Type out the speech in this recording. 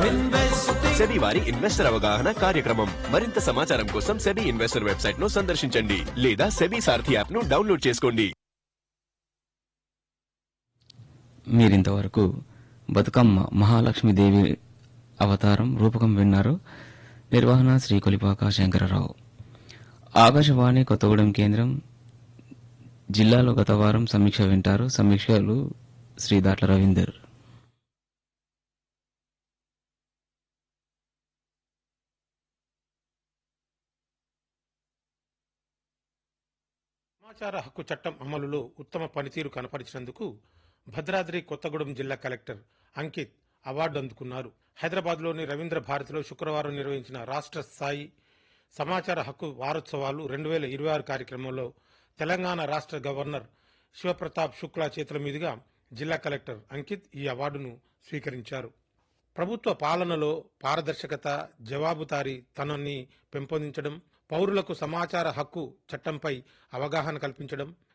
SEBI వారి investor అవగాహన కార్యక్రమం మరింత సమాచారం కోసం సెబీ ఇన్వెస్టర్ వెబ్సైట్ ను సందర్శించండి లేదా సెబీ సారథి యాప్ ను డౌన్లోడ్ చేసుకోండి మీరింతవరకు బతుకమ్మ మహాలక్ష్మీదేవి అవతారం రూపకం విన్నారు నిర్వహణ శ్రీ కొలిపాక శంకరరావు ఆకాశవాణి కొత్తగూడెం కేంద్రం జిల్లాలో గత వారం సమీక్ష వింటారు సమీక్షలు శ్రీ దాట్ల రవీందర్ సమాచార హక్కు చట్టం అమలులో ఉత్తమ పనితీరు కనపరిచినందుకు భద్రాద్రి కొత్తగూడెం జిల్లా కలెక్టర్ అంకిత్ అవార్డు అందుకున్నారు హైదరాబాద్లోని రవీంద్ర భారతిలో శుక్రవారం నిర్వహించిన రాష్ట్ర స్థాయి సమాచార హక్కు వారోత్సవాలు రెండు వేల ఇరవై ఆరు కార్యక్రమంలో తెలంగాణ రాష్ట్ర గవర్నర్ శివప్రతాప్ శుక్లా చేతుల మీదుగా జిల్లా కలెక్టర్ అంకిత్ ఈ అవార్డును స్వీకరించారు ప్రభుత్వ పాలనలో పారదర్శకత జవాబుదారీ తనాన్ని పెంపొందించడం పౌరులకు సమాచార హక్కు చట్టంపై అవగాహన కల్పించడం